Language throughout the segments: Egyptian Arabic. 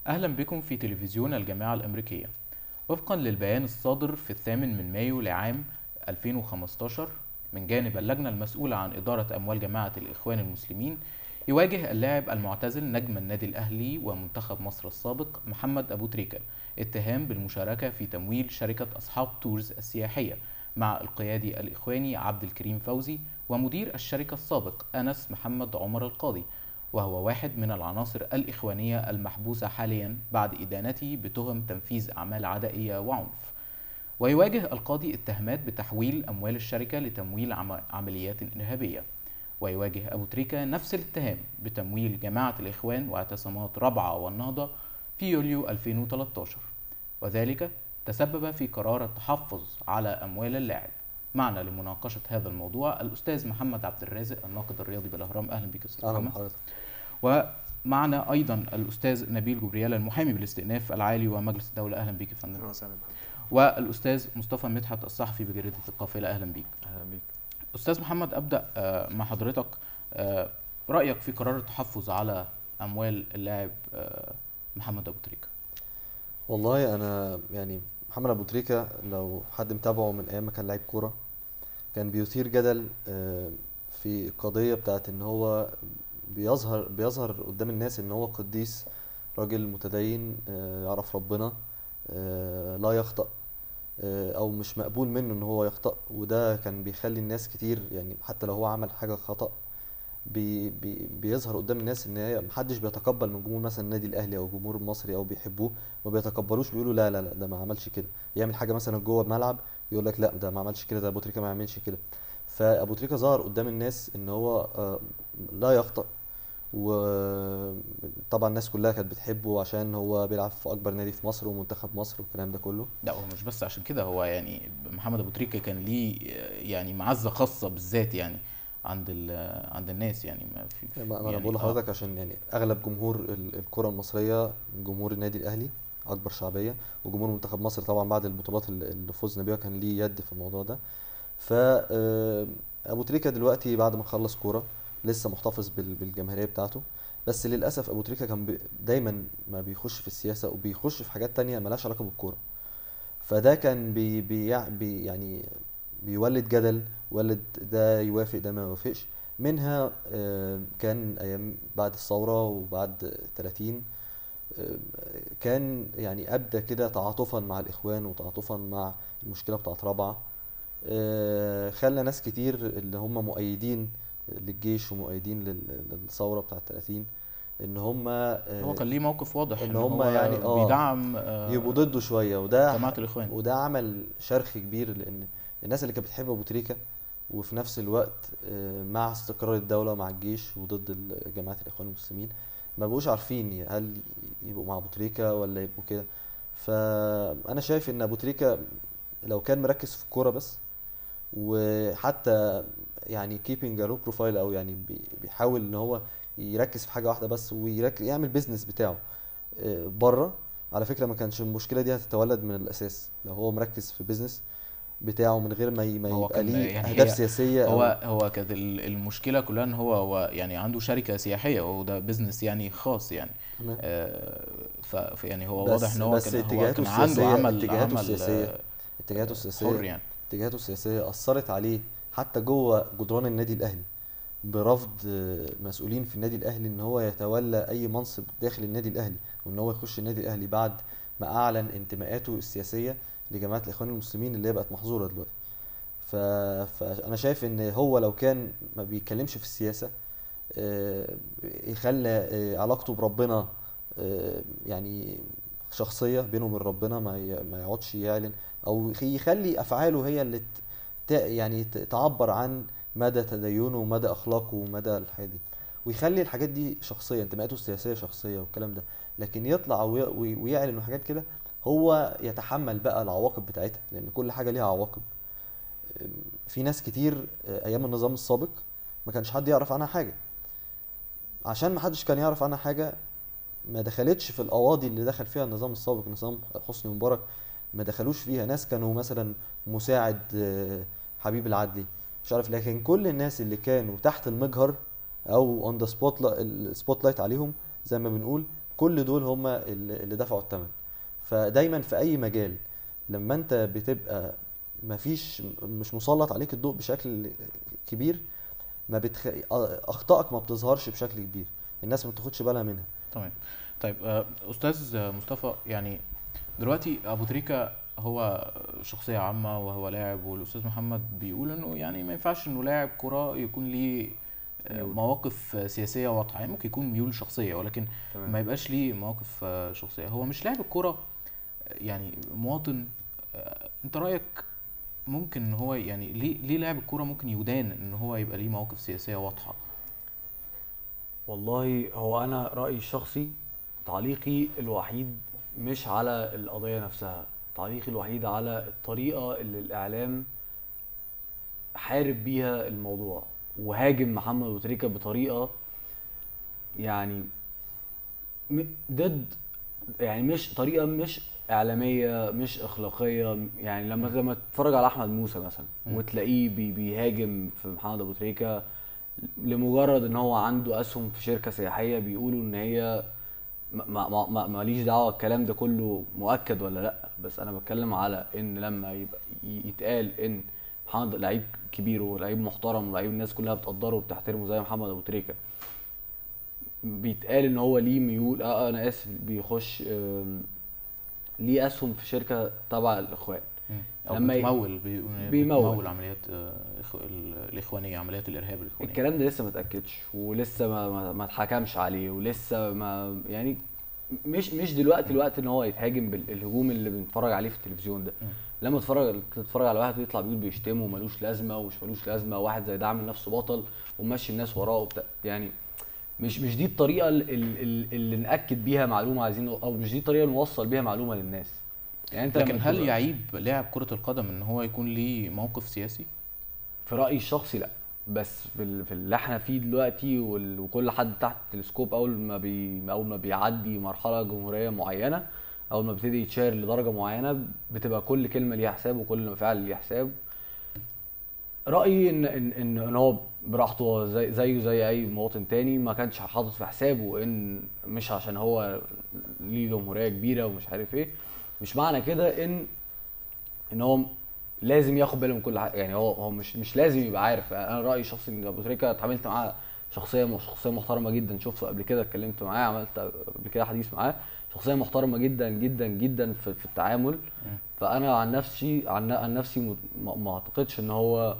أهلا بكم في تلفزيون الجامعة الأمريكية وفقا للبيان الصادر في الثامن من مايو لعام 2015 من جانب اللجنة المسؤولة عن إدارة أموال جماعة الإخوان المسلمين يواجه اللاعب المعتزل نجم النادي الأهلي ومنتخب مصر السابق محمد أبو تريكة اتهام بالمشاركة في تمويل شركة أصحاب تورز السياحية مع القيادي الإخواني عبد الكريم فوزي ومدير الشركة السابق أنس محمد عمر القاضي وهو واحد من العناصر الإخوانية المحبوسة حاليا بعد إدانته بتهم تنفيذ أعمال عدائية وعنف ويواجه القاضي اتهامات بتحويل أموال الشركة لتمويل عم- عمليات إرهابية ويواجه أبو تريكة نفس الاتهام بتمويل جماعة الإخوان واعتصامات رابعة والنهضة في يوليو 2013 وذلك تسبب في قرار التحفظ على أموال اللاعب معنا لمناقشة هذا الموضوع الأستاذ محمد عبد الرازق الناقد الرياضي بالأهرام أهلا بك أستاذ اهلا محمد بحضرتك ومعنا ايضا الاستاذ نبيل جبريال المحامي بالاستئناف العالي ومجلس الدوله اهلا بيك يا فندم اهلا وسهلا بحضرتك. والاستاذ مصطفى مدحت الصحفي بجريده القافله اهلا بيك اهلا بيك استاذ محمد ابدا آه، مع حضرتك آه، رايك في قرار التحفظ على اموال اللاعب آه، محمد ابو تريكه والله انا يعني محمد ابو تريكه لو حد متابعه من ايام ما كان لعيب كوره كان بيثير جدل آه، في قضيه بتاعت ان هو بيظهر بيظهر قدام الناس ان هو قديس راجل متدين آه، يعرف ربنا آه، لا يخطأ آه، او مش مقبول منه ان هو يخطأ وده كان بيخلي الناس كتير يعني حتى لو هو عمل حاجه خطأ بي بي بيظهر قدام الناس ان هي محدش بيتقبل من جمهور مثلا النادي الاهلي او الجمهور المصري او بيحبوه ما بيتقبلوش بيقولوا لا لا لا ده ما عملش كده يعمل حاجه مثلا جوه الملعب يقول لك لا ده ما عملش كده ده ابو تريكه ما يعملش كده فابو تريكه ظهر قدام الناس ان هو آه، لا يخطأ وطبعا الناس كلها كانت بتحبه عشان هو بيلعب في اكبر نادي في مصر ومنتخب مصر والكلام ده كله لا هو مش بس عشان كده هو يعني محمد ابو تريكه كان ليه آه، يعني معزه خاصه بالذات يعني عند ال- عند الناس يعني ما في ما ما انا يعني بقول آه. لحضرتك عشان يعني اغلب جمهور ال- الكره المصريه جمهور النادي الاهلي اكبر شعبيه وجمهور منتخب مصر طبعا بعد البطولات اللي اللي فوزنا بيها كان ليه يد في الموضوع ده ف آه، ابو تريكه دلوقتي بعد ما خلص كوره لسه محتفظ بال- بالجماهيريه بتاعته بس للاسف ابو تريكه كان بي- دايما ما بيخش في السياسه وبيخش في حاجات تانية ملهاش علاقه بالكوره فده كان بي بي بي يعني بيولد جدل ولد ده يوافق ده ما يوافقش منها آه، كان ايام بعد الثوره وبعد 30 آه، كان يعني ابدى كده تعاطفا مع الاخوان وتعاطفا مع المشكله بتاعت رابعه آه، خلى ناس كتير اللي هم مؤيدين للجيش ومؤيدين لل- للثوره بتاعت 30 ان هم آه، هو كان ليه موقف واضح إن ان هم هو يعني آه، بيدعم آه، يبقوا ضده شويه وده جماعه الاخوان وده عمل شرخ كبير لان الناس اللي كانت بتحب ابو تريكه وفي نفس الوقت آه، مع استقرار الدوله مع الجيش وضد ال- جماعه الاخوان المسلمين ما بقوش عارفين هل يبقوا مع ابو تريكه ولا يبقوا كده فانا شايف ان ابو تريكه لو كان مركز في الكوره بس وحتى يعني كيبنج لو بروفايل او يعني بي- بيحاول ان هو يركز في حاجه واحده بس ويركز يعمل بيزنس بتاعه بره على فكره ما كانش المشكله دي هتتولد من الاساس لو هو مركز في بيزنس بتاعه من غير ما ي- ما هو يبقى كان ليه يعني اهداف هي- سياسيه هو أو- هو كانت ال- المشكله كلها ان هو هو يعني عنده شركه سياحيه وده بزنس يعني خاص يعني تمام. آه، ف ف- يعني هو بس- واضح ان هو بس كان هو اتجاهاته كان عنده السياسية- عمل اتجاهاته عمل السياسية آه، اتجاهاته السياسيه حر يعني اتجاهاته السياسيه اثرت عليه حتى جوه جدران النادي الاهلي برفض آه، مسؤولين في النادي الاهلي ان هو يتولى اي منصب داخل النادي الاهلي وان هو يخش النادي الاهلي بعد ما اعلن انتماءاته السياسيه لجماعه الاخوان المسلمين اللي هي بقت محظوره دلوقتي ف... فانا شايف ان هو لو كان ما بيتكلمش في السياسه آه، يخلى آه، علاقته بربنا آه، يعني شخصيه بينه وبين ربنا ما ي- ما يقعدش يعلن او يخ- يخلي افعاله هي اللي ت- ت- يعني ت- تعبر عن مدى تدينه ومدى اخلاقه ومدى الحاجات دي ويخلي الحاجات دي شخصيه انتماءاته السياسيه شخصيه والكلام ده لكن يطلع وي- وي- ويعلن وحاجات كده هو يتحمل بقى العواقب بتاعتها لان كل حاجه ليها عواقب في ناس كتير ايام النظام السابق ما كانش حد يعرف عنها حاجه عشان ما حدش كان يعرف عنها حاجه ما دخلتش في القواضي اللي دخل فيها النظام السابق نظام حسني مبارك ما دخلوش فيها ناس كانوا مثلا مساعد آه، حبيب العدلي مش عارف لكن كل الناس اللي كانوا تحت المجهر او اون ذا سبوت السبوت لايت عليهم زي ما بنقول كل دول هم اللي اللي دفعوا الثمن فدايما في اي مجال لما انت بتبقى مفيش مش مسلط عليك الضوء بشكل كبير ما بتخ... اخطائك ما بتظهرش بشكل كبير الناس ما بتاخدش بالها منها تمام طيب آه، استاذ مصطفى يعني دلوقتي ابو تريكه هو شخصيه عامه وهو لاعب والاستاذ محمد بيقول انه يعني ما ينفعش انه لاعب كره يكون ليه آه، ميول. مواقف سياسيه واضحه يعني ممكن يكون ميول شخصيه ولكن تمام. ما يبقاش ليه مواقف آه، شخصيه هو مش لاعب الكوره آه، يعني مواطن آه، انت رايك ممكن ان هو يعني ليه ليه لاعب الكوره ممكن يدان ان هو يبقى ليه مواقف سياسيه واضحه والله هو انا رايي الشخصي تعليقي الوحيد مش على القضيه نفسها تعليقي الوحيد على الطريقه اللي الاعلام حارب بيها الموضوع وهاجم محمد ابو تريكه بطريقه يعني م- ضد يعني مش طريقه مش اعلاميه مش اخلاقيه يعني لما لما تتفرج على احمد موسى مثلا مم. وتلاقيه بي بيهاجم في محمد ابو تريكه لمجرد ان هو عنده اسهم في شركه سياحيه بيقولوا ان هي ما ما ما ماليش دعوه الكلام ده كله مؤكد ولا لا بس انا بتكلم على ان لما يبقى ي- يتقال ان محمد لعيب كبير ولعيب محترم ولعيب الناس كلها بتقدره وبتحترمه زي محمد ابو تريكه بيتقال ان هو ليه ميول اه انا اسف بيخش آم، ليه اسهم في شركه تبع الاخوان مم. او لما ي- بتمول بيقولوا إن هي بيمول. بتمول عمليات آه، إخو- ال- الاخوانيه عمليات الارهاب الاخوانيه الكلام ده لسه ما اتاكدش ولسه ما ما, ما اتحكمش عليه ولسه ما يعني مش مش دلوقتي الوقت ان هو يتهاجم بالهجوم اللي بنتفرج عليه في التلفزيون ده مم. لما تتفرج تتفرج على واحد يطلع بيقول بيشتمه وملوش لازمه ومش ملوش لازمه واحد زي ده عامل نفسه بطل وماشي الناس وراه وبتاع يعني مش مش دي الطريقه ال- ال- ال- اللي ناكد بيها معلومه عايزين او مش دي الطريقه اللي نوصل بيها معلومه للناس يعني انت لكن لما هل تبقى- يعيب لاعب كره القدم ان هو يكون ليه موقف سياسي في رايي الشخصي لا بس في ال- في اللي احنا فيه دلوقتي وال- وكل حد تحت التلسكوب اول ما بي اول ما بيعدي مرحله جمهوريه معينه اول ما بيبتدي يتشير لدرجه معينه بتبقى كل كلمه ليها حساب وكل فعل ليه حساب رايي ان ان ان, إن هو براحته هو زي زيه زي اي مواطن تاني ما كانش حاطط في حسابه ان مش عشان هو ليه جمهوريه كبيره ومش عارف ايه مش معنى كده ان ان هو لازم ياخد باله من كل حاجه يعني هو هو مش مش لازم يبقى عارف انا رايي الشخصي ان ابو تريكه اتعاملت معاه شخصيه شخصيه محترمه جدا شفته قبل كده اتكلمت معاه عملت قبل كده حديث معاه شخصيه محترمه جدا جدا جدا في, في التعامل فانا عن نفسي عن, عن نفسي م- ما, ما اعتقدش ان هو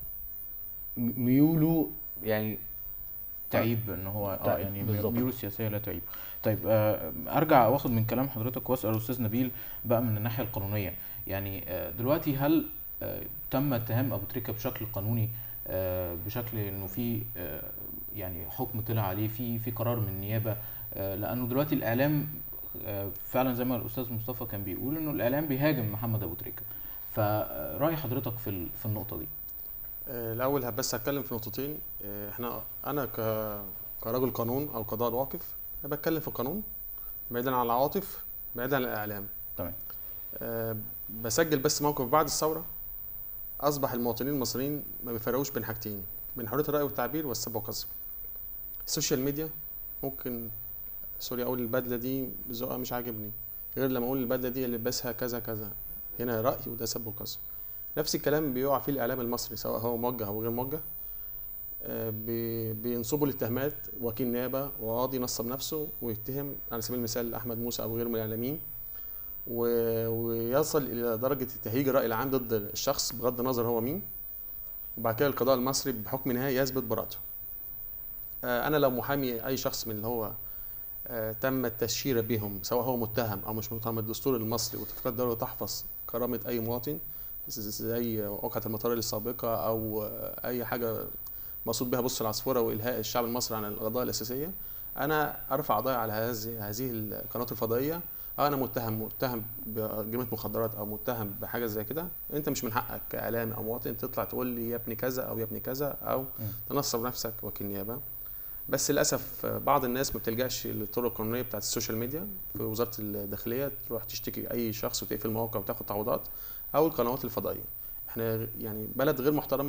م- ميوله يعني تعيب ان هو اه تعيب، يعني بالظبط. ميوله السياسيه لا تعيب طيب آه ارجع واخد من كلام حضرتك واسال الاستاذ نبيل بقى من الناحيه القانونيه يعني آه دلوقتي هل آه تم اتهام ابو تريكه بشكل قانوني آه بشكل انه في آه يعني حكم طلع عليه في في قرار من النيابه آه لانه دلوقتي الاعلام آه فعلا زي ما الاستاذ مصطفى كان بيقول انه الاعلام بيهاجم محمد ابو تريكه فراي حضرتك في ال- في النقطه دي آه، الاول بس هتكلم في نقطتين آه، احنا انا ك كرجل قانون او قضاء واقف أنا بتكلم في القانون بعيدا عن العواطف بعيدا عن الاعلام تمام آه، بسجل بس موقف بعد الثوره اصبح المواطنين المصريين ما بيفرقوش بين حاجتين بين حريه الراي والتعبير والسب والقذف السوشيال ميديا ممكن سوري اقول البدله دي ذوقها مش عاجبني غير لما اقول البدله دي اللي لبسها كذا كذا هنا راي وده سب وقذف نفس الكلام بيقع فيه الاعلام المصري سواء هو موجه او غير موجه آه، بي- بينصبوا الاتهامات وكيل نيابه وقاضي نصب نفسه ويتهم على سبيل المثال احمد موسى او غيره من الاعلاميين و- ويصل الى درجه تهيج الراي العام ضد الشخص بغض النظر هو مين وبعد كده القضاء المصري بحكم نهائي يثبت براءته آه، انا لو محامي اي شخص من اللي هو آه، تم التشهير بهم سواء هو متهم او مش متهم الدستور المصري واتفاقات الدوله تحفظ كرامه اي مواطن زي وقعه المطار السابقه او آه، اي حاجه مقصود بها بص العصفوره والهاء الشعب المصري عن القضايا الاساسيه انا ارفع قضايا على هذه هذه القنوات الفضائيه آه انا متهم متهم بجريمه مخدرات او متهم بحاجه زي كده انت مش من حقك كاعلامي او مواطن تطلع تقول لي يا ابني كذا او يا ابني كذا او تنصب نفسك وكيل نيابه بس للاسف بعض الناس ما بتلجاش للطرق القانونيه بتاعت السوشيال ميديا في وزاره الداخليه تروح تشتكي اي شخص وتقفل المواقع وتاخد تعويضات او القنوات الفضائيه احنا يعني بلد غير محترمه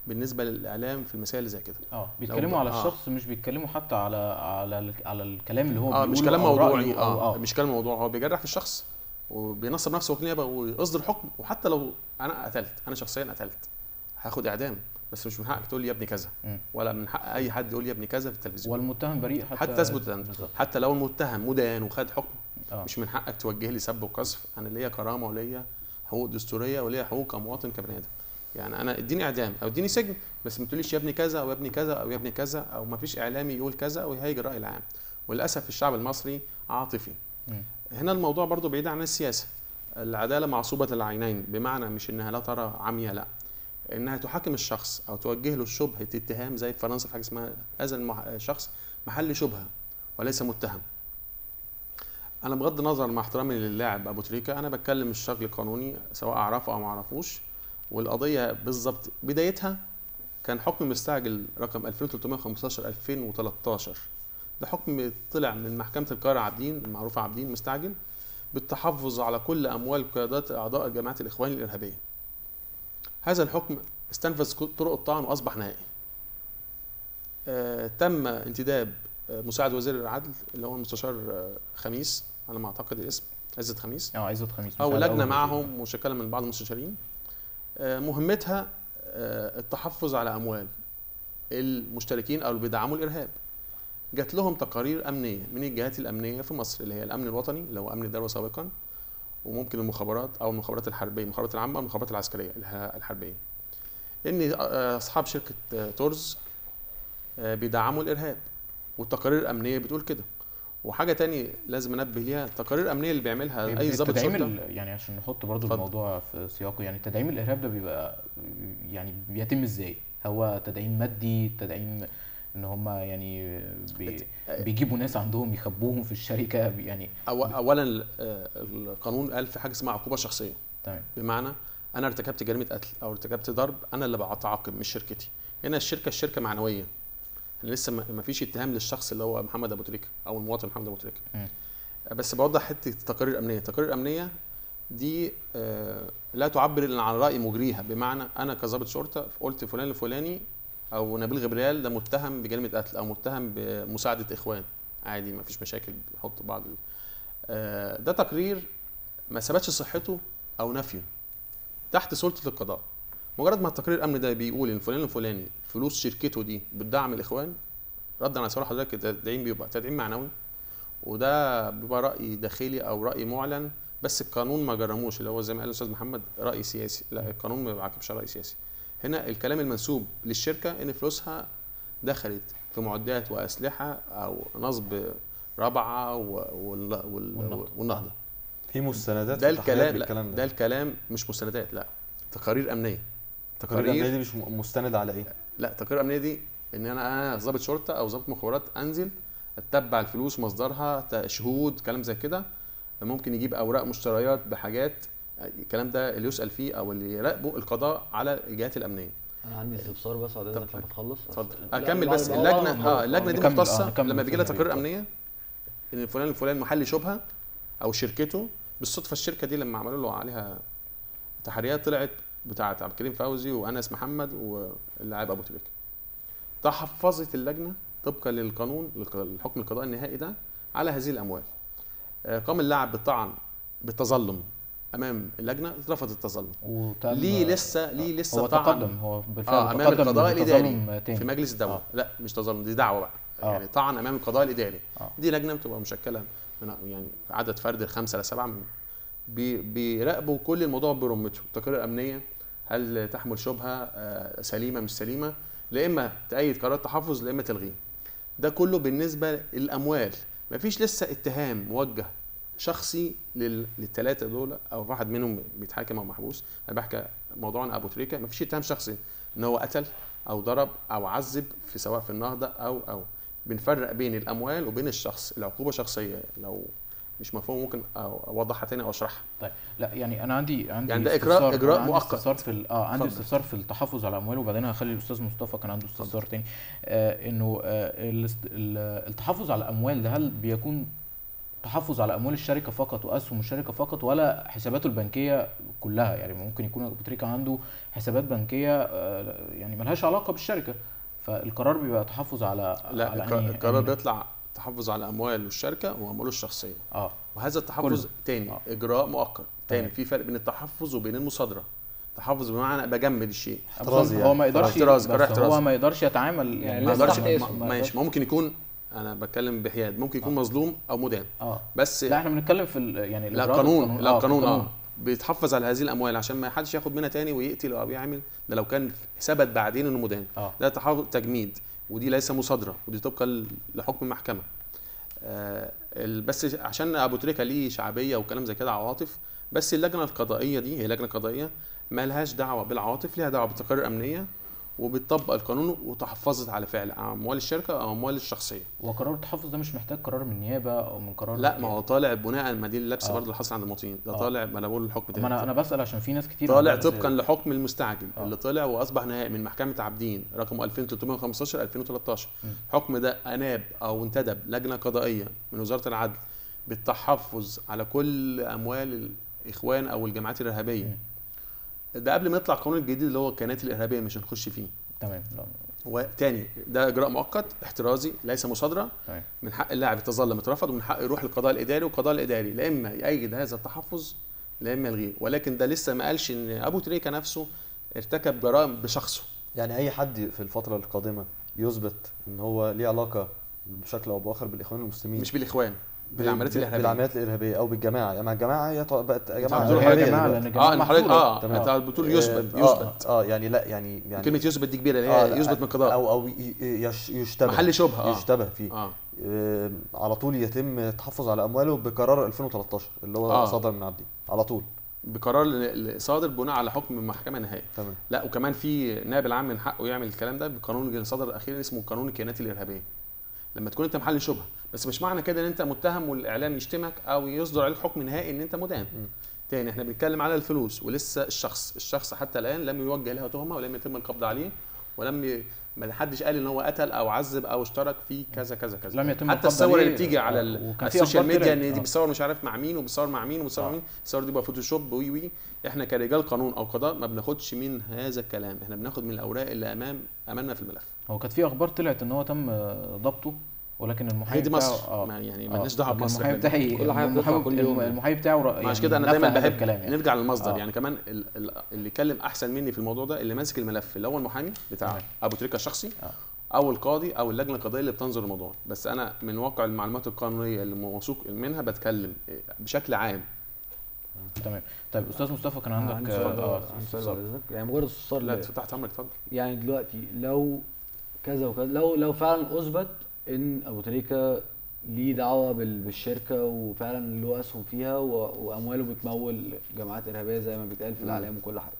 بالنسبه للاعلام في المسائل اللي زي كده اه بيتكلموا على آه. الشخص مش بيتكلموا حتى على على ال- على الكلام اللي هو اه مش بيقوله كلام أو موضوعي رأيه أو- اه مش كلام موضوع هو بيجرح في الشخص وبينصب نفسه وكيل نيابه ويصدر حكم وحتى لو انا قتلت انا شخصيا قتلت هاخد اعدام بس مش من حقك تقول لي يا ابني كذا مم. ولا من حق اي حد يقول لي يا ابني كذا في التلفزيون والمتهم بريء حتى حتى تثبت ده. بالظبط. حتى لو المتهم مدان وخد حكم اه مش من حقك توجه لي سب وقذف انا ليا كرامه وليا حقوق دستوريه وليا حقوق كمواطن كبني ادم يعني انا اديني اعدام او اديني سجن بس ما تقوليش يا ابني كذا او يا ابني كذا او يا ابني كذا او ما فيش اعلامي يقول كذا او يهيج الراي العام وللاسف الشعب المصري عاطفي مم. هنا الموضوع برضو بعيد عن السياسه العداله معصوبه العينين بمعنى مش انها لا ترى عمياء لا انها تحاكم الشخص او توجه له شبهه اتهام زي في فرنسا في حاجه اسمها هذا المح- الشخص محل شبهه وليس متهم انا بغض النظر مع احترامي للاعب ابو تريكه انا بتكلم الشكل القانوني سواء اعرفه او ما اعرفوش والقضيه بالظبط بدايتها كان حكم مستعجل رقم 2315 2013 ده حكم طلع من محكمه القاهره عابدين المعروفه عابدين مستعجل بالتحفظ على كل اموال قيادات اعضاء جماعه الاخوان الارهابيه هذا الحكم استنفذ كل طرق الطعن واصبح نهائي آه تم انتداب آه، مساعد وزير العدل اللي هو المستشار آه، خميس على ما اعتقد الاسم عزت خميس اه عزت خميس او مساعد لجنه أول معهم مشكله من بعض المستشارين آه، مهمتها آه، التحفظ على اموال المشتركين او اللي بيدعموا الارهاب جات لهم تقارير امنيه من الجهات الامنيه في مصر اللي هي الامن الوطني اللي هو امن الدوله سابقا وممكن المخابرات او المخابرات الحربيه المخابرات العامه او المخابرات العسكريه اللي هي الحربيه ان آه، اصحاب شركه آه، تورز آه، بيدعموا الارهاب والتقارير الامنيه بتقول كده وحاجه تاني لازم انبه ليها التقارير الامنيه اللي بيعملها طيب اي ضابط التدعيم شرطه ال- يعني عشان نحط برضو اتفضل. الموضوع في سياقه يعني تدعيم الارهاب ده بيبقى يعني بيتم ازاي؟ هو تدعيم مادي تدعيم ان هم يعني بي بيجيبوا ناس عندهم يخبوهم في الشركه بي- يعني أو اولا آه، القانون قال في حاجه اسمها عقوبه شخصيه تمام بمعنى انا ارتكبت جريمه قتل او ارتكبت ضرب انا اللي بتعاقب مش شركتي هنا الشركه الشركه معنويه لسه ما ما فيش اتهام للشخص اللي هو محمد ابو تريكه او المواطن محمد ابو تريكه مم. بس بوضح حته التقارير الامنيه التقارير الامنيه دي آه، لا تعبر الا عن راي مجريها بمعنى انا كظابط شرطه قلت فلان الفلاني او نبيل غبريال ده متهم بجريمه قتل او متهم بمساعده اخوان عادي ما فيش مشاكل بيحط بعض ال- آه، ده تقرير ما ثبتش صحته او نفيه تحت سلطه القضاء مجرد ما التقرير الامني ده بيقول ان فلان الفلاني فلوس شركته دي بتدعم الاخوان ردا على سؤال حضرتك التدعيم بيبقى تدعيم معنوي وده بيبقى راي داخلي او راي معلن بس القانون ما جرموش اللي هو زي ما قال الاستاذ محمد راي سياسي لا القانون ما بيعاقبش راي سياسي هنا الكلام المنسوب للشركه ان فلوسها دخلت في معدات واسلحه او نصب رابعه و- وال- وال- والنهضة. والنهضه في مستندات ده في التحقيقات الكلام لا بالكلام ده ده الكلام مش مستندات لا تقارير امنيه التقارير الامنيه دي مش م- مستند على ايه؟ لا تقارير امنيه دي ان انا انا ضابط شرطه او ضابط مخابرات انزل اتبع الفلوس مصدرها ت- شهود كلام زي كده ممكن يجيب اوراق مشتريات بحاجات الكلام ده اللي يسال فيه او اللي يراقبه القضاء على الجهات الامنيه انا عندي استفسار بس بعد اذنك لما تخلص اتفضل لا، اكمل بعد- بس بعد- اللجنه بعد- اه اللجنه دي نكمل- آه، مختصه نكمل لما في بيجي لها النهاية. تقارير امنيه ان فلان الفلاني محل شبهه او شركته بالصدفه الشركه دي لما عملوا له عليها تحريات طلعت بتاعه عبد الكريم فوزي وانس محمد واللاعب ابو تريكه تحفظت اللجنه طبقا للقانون الحكم القضائي النهائي ده على هذه الاموال آه، قام اللاعب بالطعن بالتظلم امام اللجنه اترفض التظلم وتم ليه لسه ليه لسه هو طعن تقدم هو بالفعل اه امام تقدم القضاء بتظلم الاداري تاني. في مجلس الدوله آه. آه. لا مش تظلم دي دعوه بقى آه. آه. يعني طعن امام القضاء الاداري آه. دي لجنه بتبقى مشكله من يعني عدد فرد الخمسه لسبعه من- بي بيراقبوا كل الموضوع برمته التقارير الامنيه هل تحمل شبهه آه، سليمه مش سليمه لا اما تأيد قرار تحفظ لا اما تلغيه ده كله بالنسبه للاموال مفيش لسه اتهام موجه شخصي لل... للثلاثه دول او واحد منهم بيتحاكم او محبوس انا بحكي موضوعنا ابو تريكه مفيش اتهام شخصي ان هو قتل او ضرب او عذب في سواء في النهضه او او بنفرق بين الاموال وبين الشخص العقوبه شخصيه لو مش مفهوم ممكن أو اوضحها تاني او اشرحها طيب لا يعني انا عندي عندي يعني ده إجراء- استفسار- إجراء أنا عندي مؤقت. استفسار في ال- اه عندي اتفضل. استفسار في التحفظ على الاموال وبعدين هخلي الاستاذ مصطفى كان عنده استفسار تاني آه انه آه الاست- ال- التحفظ على الاموال ده هل بيكون تحفظ على اموال الشركه فقط واسهم الشركه فقط ولا حساباته البنكيه كلها يعني ممكن يكون ابو تريكه عنده حسابات بنكيه آه، يعني ملهاش علاقه بالشركه فالقرار بيبقى تحفظ على لا على الق- أنهي- القرار أنهي- بيطلع تحفظ على اموال الشركه وامواله الشخصيه اه وهذا التحفظ كله. تاني آه. اجراء مؤقت تاني تمام. في فرق بين التحفظ وبين المصادره تحفظ بمعنى بجمد الشيء احترازي هو يعني. ما يقدرش احترازي، قرار بس هو احترازي. ما يقدرش يتعامل يعني يعني ما لسه اقدرش تحت ما- اسمه. ما ماشي يقدرش- ممكن يكون انا بتكلم بحياد ممكن يكون مظلوم او مدان اه بس لا احنا بنتكلم في ال- يعني لا الإجراءات قانون لا في قانون اه بيتحفظ على هذه الاموال عشان ما حدش ياخد منها تاني ويقتل او يعمل ده لو كان ثبت بعدين انه مدان اه ده تحفظ تجميد ودي ليس مصادره ودي طبقا ل- لحكم المحكمه آه ال- بس عشان ابو تريكه ليه شعبيه وكلام زي كده عواطف بس اللجنه القضائيه دي هي لجنه قضائيه ما لهاش دعوه بالعواطف ليها دعوه بالتقارير الامنيه وبتطبق القانون وتحفظت على فعل اموال الشركه او اموال الشخصيه وقرار التحفظ ده مش محتاج قرار من نيابه او من قرار لا ما هو طالع بناء ما دي اللبس آه. برضه اللي حصل عند المواطنين ده آه. طالع ما انا بقول الحكم ما انا ده انا بسال عشان في ناس كتير طالع عندها طبقا لحكم المستعجل آه. اللي طلع واصبح نهائي من محكمه عابدين رقم 2315 2013 م. الحكم ده اناب او انتدب لجنه قضائيه من وزاره العدل بالتحفظ على كل اموال الاخوان او الجماعات الارهابيه ده قبل ما يطلع القانون الجديد اللي هو الكيانات الارهابيه مش هنخش فيه تمام لا وتاني ده اجراء مؤقت احترازي ليس مصادره تمام من حق اللاعب يتظلم يترفض ومن حقه يروح للقضاء الاداري والقضاء الاداري لا اما يأيد هذا التحفظ لا اما يلغيه ولكن ده لسه ما قالش ان ابو تريكه نفسه ارتكب جرائم بشخصه يعني اي حد في الفتره القادمه يثبت ان هو ليه علاقه بشكل او باخر بالاخوان المسلمين مش بالاخوان بالعمليات بال- الارهابيه بالعمليات الارهابيه او بالجماعه يعني الجماعه هي طو- بقت أنت جماعه بتقول هي إرهابية جماعه دلوقتي. لان الجماعه اه إن حضرتك اه تمام. انت بتقول يثبت آه، يثبت اه يعني لا يعني يعني كلمه يثبت دي كبيره اللي آه، هي لا، يثبت من القضاء او او ي- يش- يشتبه محل شبهه اه يشتبه فيه اه آه على طول يتم التحفظ على امواله بقرار 2013 اللي هو آه. صدر من عبدي على طول بقرار ل- ل- صادر بناء على حكم من محكمه نهائيه تمام لا وكمان في نائب العام من حقه يعمل الكلام ده بقانون اللي صدر اخيرا اسمه قانون الكيانات الارهابيه لما تكون انت محل شبهه بس مش معنى كده ان انت متهم والاعلام يشتمك او يصدر عليك حكم نهائي ان انت مدان م. تاني احنا بنتكلم على الفلوس ولسه الشخص الشخص حتى الان لم يوجه له تهمه ولم يتم القبض عليه ولم ي... ما حدش قال ان هو قتل او عذب او اشترك في كذا كذا كذا لم يتم حتى القبض الصور عليه، اللي بتيجي على آه، ال- وكان على في السوشيال أخبار ميديا طلعت، ان دي آه. بتصور مش عارف مع مين وبتصور مع مين وبتصور مع آه. مين الصور دي بقى فوتوشوب وي وي احنا كرجال قانون او قضاء ما بناخدش من هذا الكلام احنا بناخد من الاوراق اللي امام امامنا في الملف هو كانت في اخبار طلعت ان هو تم آه، ضبطه ولكن المحامي هي دي مصر بتاعه- اه ما يعني آه، مالناش دعوه لكن بمصر المحامي إحنا بتاعي كل حاجة بتطلع المحامي كل يوم يعني. المحامي بتاعه ر- عشان كده انا نفى دايما هذا بحب الكلام يعني نرجع للمصدر آه. يعني كمان ال- ال- اللي يتكلم احسن مني في الموضوع ده اللي ماسك الملف اللي هو المحامي بتاع تمام. ابو تريكه الشخصي آه. او القاضي او اللجنه القضائيه اللي بتنظر الموضوع بس انا من واقع المعلومات القانونيه اللي موثوق منها بتكلم بشكل عام تمام طيب استاذ مصطفى كان عندك عندي آه، سؤال اه عندي سؤال استفسار. بعد إذنك. يعني مجرد استفسار لا ليا. تحت امرك اتفضل يعني دلوقتي لو كذا وكذا لو لو فعلا اثبت ان ابو تريكه ليه دعوه بال- بالشركه وفعلا له اسهم فيها و- وامواله بتمول جماعات ارهابيه زي ما بيتقال في مم. الاعلام وكل حاجه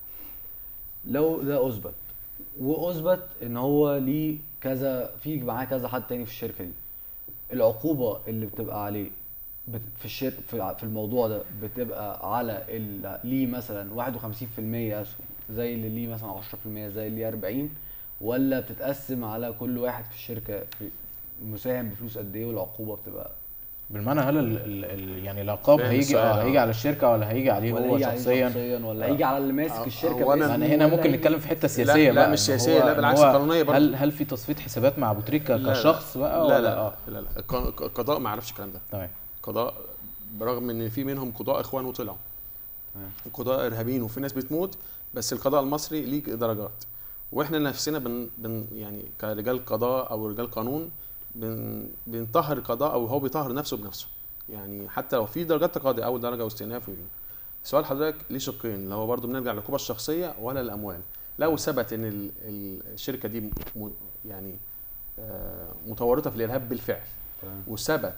لو ده اثبت واثبت ان هو ليه كذا في معاه كذا حد تاني في الشركه دي العقوبه اللي بتبقى عليه بت- في الشر في في الموضوع ده بتبقى على اللي ليه مثلا 51% اسهم زي اللي ليه مثلا 10% زي اللي ليه 40 ولا بتتقسم على كل واحد في الشركه في- مساهم بفلوس قد ايه والعقوبه بتبقى بالمعنى هل ال ال ال يعني العقاب فاهم هيجي السؤال، اه آه. هيجي على الشركه ولا هيجي عليه ولا هو هيجي عليه شخصيا شخصيا ولا آه. هيجي على اللي ماسك آه، الشركه هو أنا- باسمه يعني هنا ولا ممكن هيجي- نتكلم في حته لا- سياسيه لا بقى مش إن سياسية، هو- لا إن بالعكس هو قانونية برضه. هل هل في تصفيه حسابات مع ابو تريكه لا، لا. كشخص بقى لا ولا لا اه لا لا الق- القضاء ما يعرفش الكلام ده تمام قضاء برغم ان في منهم قضاء اخوان وطلعوا تمام. قضاء ارهابيين وفي ناس بتموت بس القضاء المصري ليه درجات واحنا نفسنا بن, بن يعني كرجال قضاء او رجال قانون بن بنطهر القضاء او هو بيطهر نفسه بنفسه يعني حتى لو في درجات تقاضي اول درجه واستئناف و- سؤال حضرتك ليه شقين اللي هو برضو بنرجع للعقوبه الشخصيه ولا الاموال لو ثبت ان ال- ال- الشركه دي م يعني آه، متورطه في الارهاب بالفعل تمام. وثبت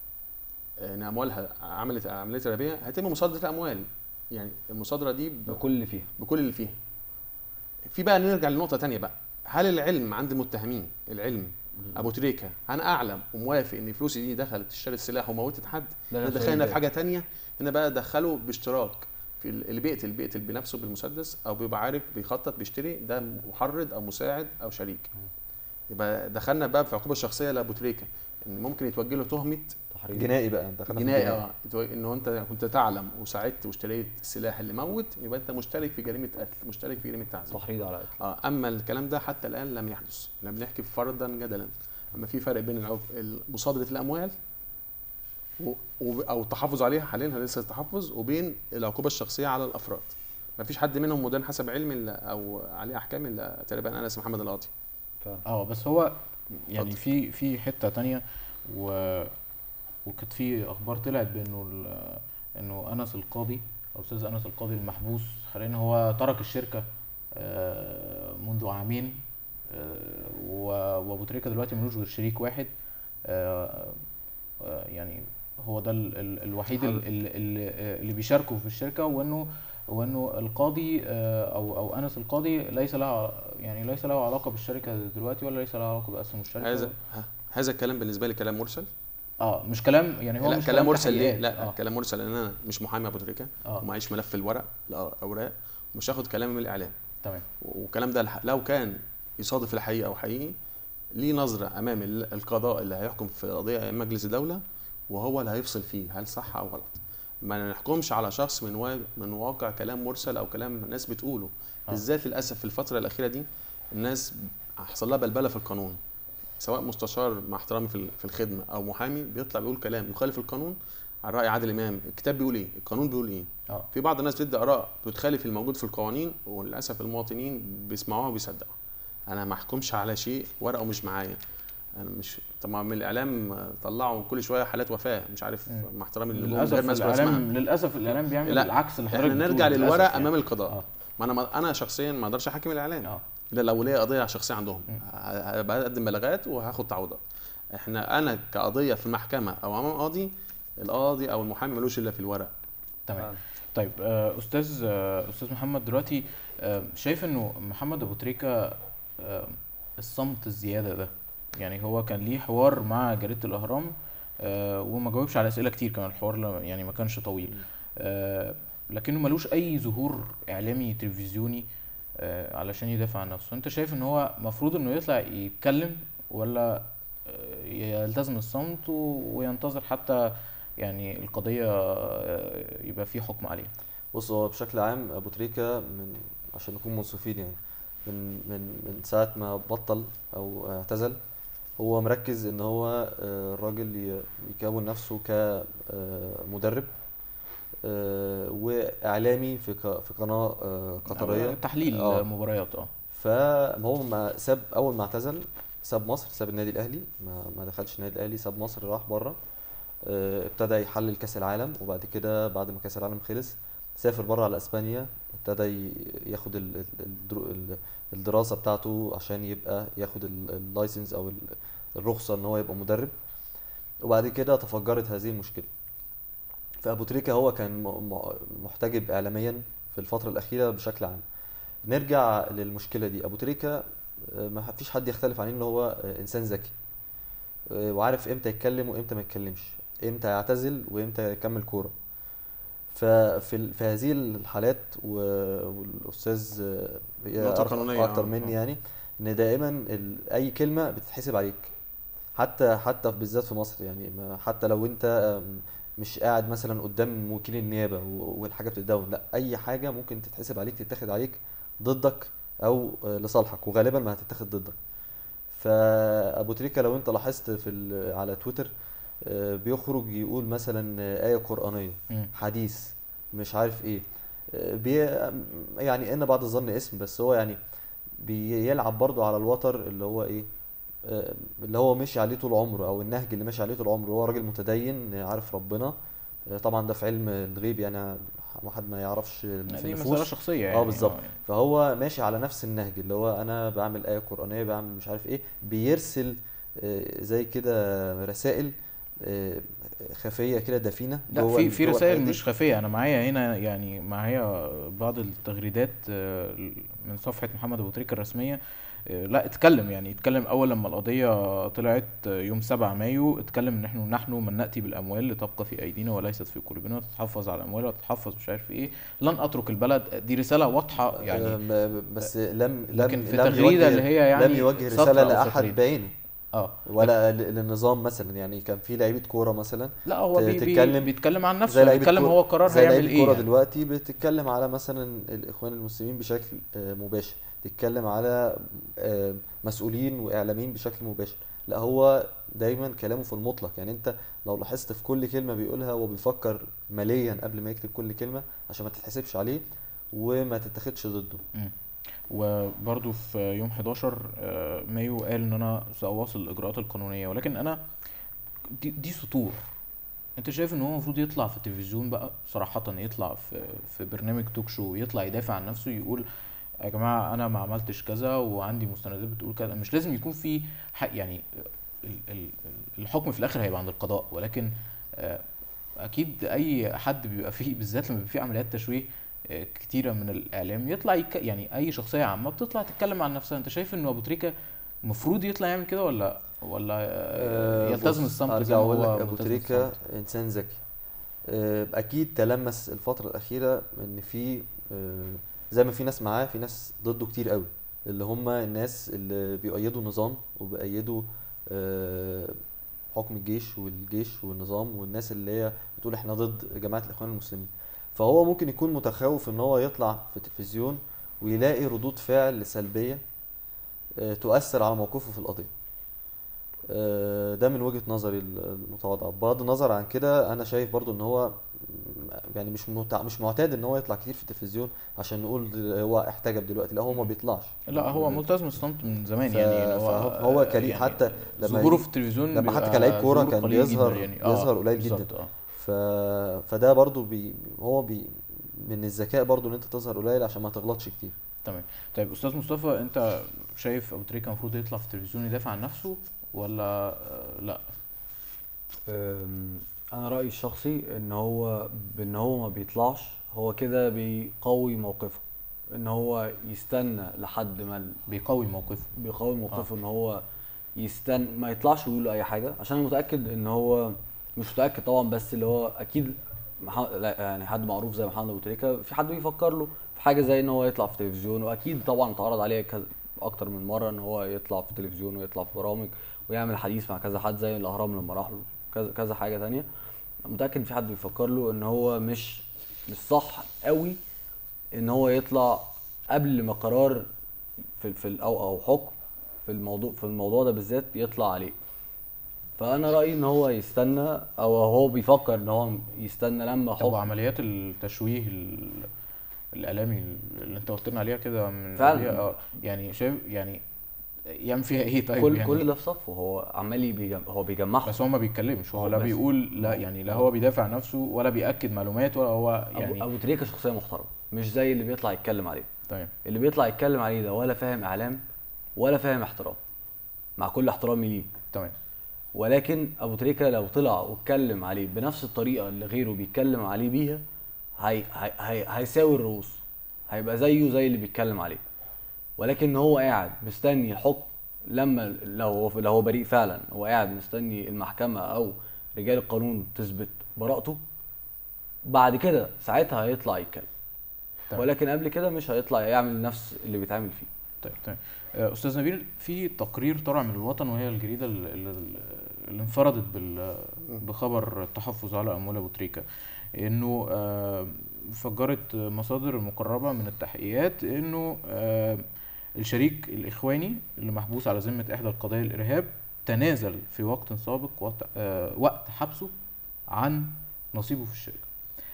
ان اموالها عملت عمليه ارهابيه هيتم مصادره الاموال يعني المصادره دي ب- بكل اللي فيها بكل اللي فيها في بقى نرجع لنقطه تانية بقى هل العلم عند المتهمين العلم ابو تريكه انا اعلم وموافق ان فلوسي دي دخلت اشترت سلاح وموتت حد ده ده كان سؤال دخلنا في جاي. حاجه تانية هنا بقى دخله باشتراك في ال- اللي بيقتل بيقتل بنفسه بالمسدس او بيبقى عارف بيخطط بيشتري ده محرض او مساعد او شريك يبقى دخلنا بقى في عقوبه شخصيه لابو تريكه ان ممكن يتوجه له تهمه تحريض جنائي بقى دخلنا في جنائي الجنائي. اه ان هو انت كنت تعلم وساعدت واشتريت السلاح اللي موت يبقى انت مشترك في جريمه قتل مشترك في جريمه تعذيب تحريض على قتل اه اما الكلام ده حتى الان لم يحدث احنا بنحكي فرضا جدلا اما في فرق بين العق- ال- مصادره الاموال و... و... او التحفظ عليها حاليا لسه التحفظ وبين العقوبه الشخصيه على الافراد ما فيش حد منهم مدان حسب علم الا او عليه احكام الا تقريبا انس محمد القاضي فعلا اه بس هو يعني اتفضل. في في حته تانية و وكانت في اخبار طلعت بانه ال- انه انس القاضي او استاذ انس القاضي المحبوس حاليا هو ترك الشركه آه، منذ عامين آه، و- وابو تريكه دلوقتي ملوش غير شريك واحد آه، آه، يعني هو ده ال- ال- الوحيد ال- ال- ال- اللي بيشاركوا في الشركه وانه وانه القاضي آه، او او انس القاضي ليس له يعني ليس له علاقه بالشركه دلوقتي ولا ليس له علاقه باسهم الشركه هذا ه- هذا الكلام بالنسبه لي كلام مرسل اه مش كلام يعني هو لا مش كلام مرسل ليه تحقيقات. لا اه كلام مرسل لان انا مش محامي ابو تريكه اه ومعيش ملف الورق الاوراق مش هاخد كلام من الاعلام تمام والكلام ده الح- لو كان يصادف الحقيقه او حقيقي ليه نظره امام ال- القضاء اللي هيحكم في قضيه أمام مجلس الدوله وهو اللي هيفصل فيه هل صح او غلط ما نحكمش على شخص من وا... من واقع كلام مرسل او كلام ناس بتقوله آه. بالذات للاسف في الفتره الاخيره دي الناس حصل لها بلبله في القانون سواء مستشار مع احترامي في ال- في الخدمه او محامي بيطلع بيقول كلام يخالف القانون على راي عادل امام الكتاب بيقول ايه القانون بيقول ايه اه في بعض الناس بتدي اراء بتخالف الموجود في القوانين وللاسف المواطنين بيسمعوها وبيصدقوا انا ما احكمش على شيء ورقه مش معايا انا مش طبعا من الاعلام طلعوا كل شويه حالات وفاه مش عارف مم. مع احترامي للجمهور للاسف غير مسؤول اسمها الاعلام للاسف الاعلام بيعمل لا، العكس اللي حضرتك احنا نرجع بتقوله للورق للأسف امام يعني. القضاء اه ما انا ما انا شخصيا ما اقدرش احكم الاعلام اه الا لو ليا قضيه شخصيه عندهم مم. ه- بقدم بلاغات وهاخد تعويضات احنا انا كقضيه في المحكمه او امام قاضي القاضي او المحامي ملوش الا في الورق تمام فعلا. طيب آه، استاذ آه، استاذ محمد دلوقتي آه، شايف انه محمد ابو تريكه آه، الصمت الزياده ده يعني هو كان ليه حوار مع جريده الاهرام آه، وما جاوبش على اسئله كتير كمان الحوار لا- يعني ما كانش طويل آه، لكنه ملوش اي ظهور اعلامي تلفزيوني آه، علشان يدافع عن نفسه انت شايف ان هو مفروض انه يطلع يتكلم ولا آه، يلتزم الصمت و- وينتظر حتى يعني القضية آه، يبقى في حكم عليها بص هو بشكل عام ابو تريكه من عشان نكون منصفين يعني من من من ساعه ما بطل او اعتزل هو مركز ان هو آه، الراجل ي- يكون نفسه كمدرب واعلامي في ق- في قناه آه، قطريه تحليل آه. مباريات اه فهو ما ساب اول ما اعتزل ساب مصر ساب النادي الاهلي ما, ما دخلش النادي الاهلي ساب مصر راح بره آه، ابتدى يحلل كاس العالم وبعد كده بعد ما كاس العالم خلص سافر بره على اسبانيا ابتدى ي- ياخد ال- ال- الدرو- ال- الدراسه بتاعته عشان يبقى ياخد ال- اللايسنس او ال- الرخصه ان هو يبقى مدرب وبعد كده تفجرت هذه المشكله فابو تريكه هو كان م- م- محتجب اعلاميا في الفتره الاخيره بشكل عام نرجع للمشكله دي ابو تريكه آه، ما فيش حد يختلف عليه ان هو آه، انسان ذكي آه، وعارف امتى يتكلم وامتى ما يتكلمش امتى يعتزل وامتى يكمل كوره ففي ال- في هذه الحالات و- والاستاذ آه، نقطة أعرف قانونية، اكتر آه، مني آه. يعني ان دائما ال- اي كلمه بتتحسب عليك حتى حتى بالذات في مصر يعني ما- حتى لو انت آم، مش قاعد مثلا قدام وكيل النيابه و- والحاجه بتتداول لا اي حاجه ممكن تتحسب عليك تتاخد عليك ضدك او آه، لصالحك وغالبا ما هتتاخد ضدك فابو تريكه لو انت لاحظت في ال- على تويتر آه، بيخرج يقول مثلا آه، ايه قرانيه مم. حديث مش عارف ايه آه، بي يعني ان بعد الظن اسم بس هو يعني بيلعب برضو على الوتر اللي هو ايه آه، اللي هو مشي عليه طول عمره او النهج اللي مشي عليه طول عمره هو راجل متدين آه، عارف ربنا آه، طبعا ده في علم الغيب يعني واحد ما يعرفش اللي في دي مسألة النفوس شخصية يعني اه بالظبط يعني. فهو ماشي على نفس النهج اللي هو انا بعمل ايه قرانيه بعمل مش عارف ايه بيرسل آه، زي كده رسائل آه، خفيه كده دفينه لا جوه في ال- في جوه رسائل الحاجات دي. مش خفية أنا معايا هنا يعني معايا بعض التغريدات آه، من صفحة محمد أبو تريكة الرسمية آه، لا اتكلم يعني اتكلم أول لما القضية طلعت آه، يوم 7 مايو اتكلم إن إحنا نحن من نأتي بالأموال لتبقى في أيدينا وليست في قلوبنا وتتحفظ على الأموال وتتحفظ مش عارف إيه لن أترك البلد دي رسالة واضحة يعني آه، م- بس لم لم لكن في لم تغريدة يوجه- اللي هي يعني لم يوجه سطر رساله أو لاحد سطرين. بعينه اه ولا ل- للنظام مثلا يعني كان في لعيبه كوره مثلا لا هو ت- بي بي تتكلم بيتكلم عن زي نفسه لعيبه بيتكلم كورة- هو قرار زي هيعمل لعيبه ايه كوره يعني. دلوقتي بتتكلم على مثلا الاخوان المسلمين بشكل آه، مباشر تتكلم على آه، مسؤولين واعلاميين بشكل مباشر لا هو دايما كلامه في المطلق يعني انت لو لاحظت في كل كلمه بيقولها هو بيفكر ماليا قبل ما يكتب كل كلمه عشان ما تتحسبش عليه وما تتاخدش ضده وبرضو في يوم 11 آه، مايو قال ان انا ساواصل الاجراءات القانونيه ولكن انا دي, دي سطور انت شايف ان هو المفروض يطلع في التلفزيون بقى صراحه يطلع في في برنامج توك شو يطلع يدافع عن نفسه يقول يا جماعه انا ما عملتش كذا وعندي مستندات بتقول كذا مش لازم يكون في حق يعني ال- ال- الحكم في الاخر هيبقى عند القضاء ولكن آه، اكيد اي حد بيبقى فيه بالذات لما بيبقى فيه عمليات تشويه آه، كتيره من الاعلام يطلع يك... يعني اي شخصيه عامه بتطلع تتكلم عن نفسها انت شايف انه ابو تريكه المفروض يطلع يعمل كده ولا ولا آه، آه، يلتزم بص، الصمت زي ارجع ما اقول هو لك ابو ملتزم تريكه الصمت؟ انسان ذكي آه، اكيد تلمس الفتره الاخيره ان في آه، زي ما في ناس معاه في ناس ضده كتير قوي اللي هم الناس اللي بيؤيدوا النظام وبيأيدوا آه، حكم الجيش والجيش والنظام والناس اللي هي بتقول احنا ضد جماعه الاخوان المسلمين فهو ممكن يكون متخوف ان هو يطلع في التلفزيون ويلاقي ردود فعل سلبيه آه، تؤثر على موقفه في القضيه آه، ده من وجهة نظري المتواضعة بغض النظر عن كده انا شايف برضو ان هو يعني مش متع... مش معتاد ان هو يطلع كتير في التلفزيون عشان نقول هو احتجب دلوقتي لا هو ما بيطلعش لا هو ملتزم الصمت من زمان ف- يعني يعني هو فهو كريم يعني حتى لما ظهوره ي- في التلفزيون لما حتى بيبقى كلاعب كورة ظهور كان قليل بيظهر- جدا يعني بيظهر قليل جدا. بالظبط، اه ف... فده برضو بي... هو بي... من الذكاء برضو ان انت تظهر قليل عشان ما تغلطش كتير تمام طيب استاذ مصطفى انت شايف ابو تريكه المفروض يطلع في التلفزيون يدافع عن نفسه ولا آه، لا أم، انا رايي الشخصي ان هو بان هو ما بيطلعش هو كده بيقوي موقفه ان هو يستنى لحد ما ال- بيقوي موقفه بيقوي موقفه ان هو يستنى ما يطلعش ويقول اي حاجه عشان انا متاكد ان هو مش متاكد طبعا بس اللي هو اكيد مح... لا يعني حد معروف زي محمد ابو تريكه في حد بيفكر له في حاجه زي ان هو يطلع في تلفزيون واكيد طبعا اتعرض عليه كذا اكتر من مره ان هو يطلع في تلفزيون ويطلع في برامج ويعمل حديث مع كذا حد زي الاهرام لما راح له كذا كذا حاجه تانية متاكد في حد بيفكر له ان هو مش مش صح قوي ان هو يطلع قبل ما قرار في في ال- او او حكم في الموضوع في الموضوع ده بالذات يطلع عليه فانا رايي ان هو يستنى او هو بيفكر ان هو يستنى لما طب حكم عمليات التشويه ال- الاعلامي اللي انت قلت لنا عليها كده من فعلا. قبلها، اه يعني شايف يعني يعمل فيها ايه طيب كل يعني كل ده في صفه هو عمال بيجم هو بيجمعهم بس هو ما بيتكلمش هو هو لا بس- بيقول لا يعني لا هو بيدافع عن نفسه ولا بيأكد معلومات ولا هو ابو, يعني أبو تريكه شخصيه محترمه مش زي اللي بيطلع يتكلم عليه تمام اللي بيطلع يتكلم عليه ده ولا فاهم اعلام ولا فاهم احترام مع كل احترامي ليه تمام ولكن ابو تريكه لو طلع واتكلم عليه بنفس الطريقه اللي غيره بيتكلم عليه بيها هي هي هي هيساوي الرؤوس هيبقى زيه زي اللي بيتكلم عليه ولكن هو قاعد مستني الحكم لما لو هو لو هو بريء فعلا هو قاعد مستني المحكمه او رجال القانون تثبت براءته بعد كده ساعتها هيطلع يتكلم تمام. ولكن قبل كده مش هيطلع يعمل نفس اللي بيتعمل فيه طيب تمام آه، استاذ نبيل في تقرير طلع من الوطن وهي الجريده اللي, اللي- اللي انفردت بال بخبر التحفظ على اموال ابو تريكه انه آه، فجرت مصادر مقربه من التحقيقات انه آه، الشريك الاخواني اللي محبوس على ذمه احدى القضايا الارهاب تنازل في وقت سابق وقت, آه، وقت حبسه عن نصيبه في الشركه